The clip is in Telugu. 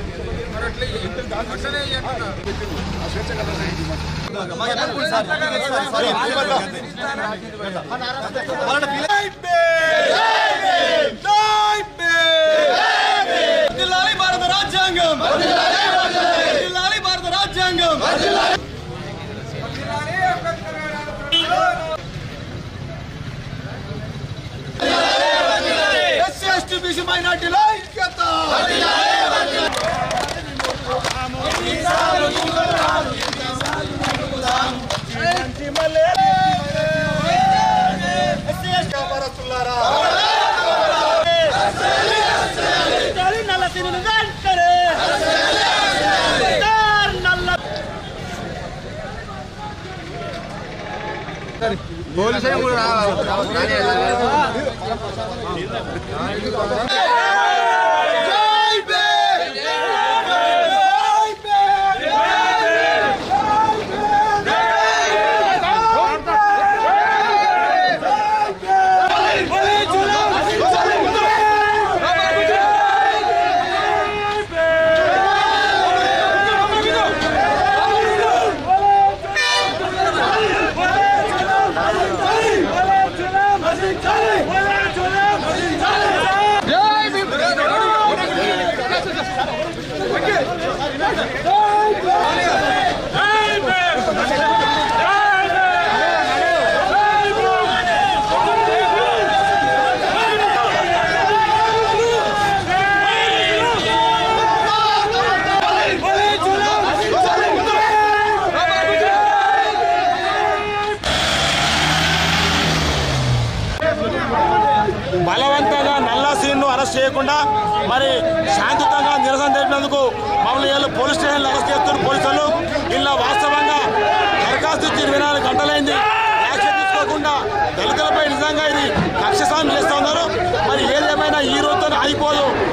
జిల్లాలి భారత రాజ్యాంగం జిల్లాలి భారత రాజ్యాంగం ఎస్సీ ఎస్టీ బీసీ మైనార్టీల ఐక్యత ఎస్సీ ఎస్టీ వ్యాపారస్తులారా నల్ల సినిమా వెంటనే నల్ల జై భీమ్! జై భీమ్! బలవంతంగా నల్లా సీన్ను అరెస్ట్ చేయకుండా మరి శాంతియుతంగా నిరసన తెలిపినందుకు మమ్మల్ని వీళ్ళు పోలీస్ స్టేషన్లో అరెస్ట్ చేస్తున్న పోలీసులు ఇలా వాస్తవంగా దరఖాస్తు ఇచ్చి ఇరవై నాలుగు గంటలైంది యాక్షన్ తీసుకోకుండా దళితులపై నిజంగా ఇది కక్ష సాయం చేస్తూ ఉన్నారు మరి ఏదేమైనా ఈ రోజుతో అయిపోదు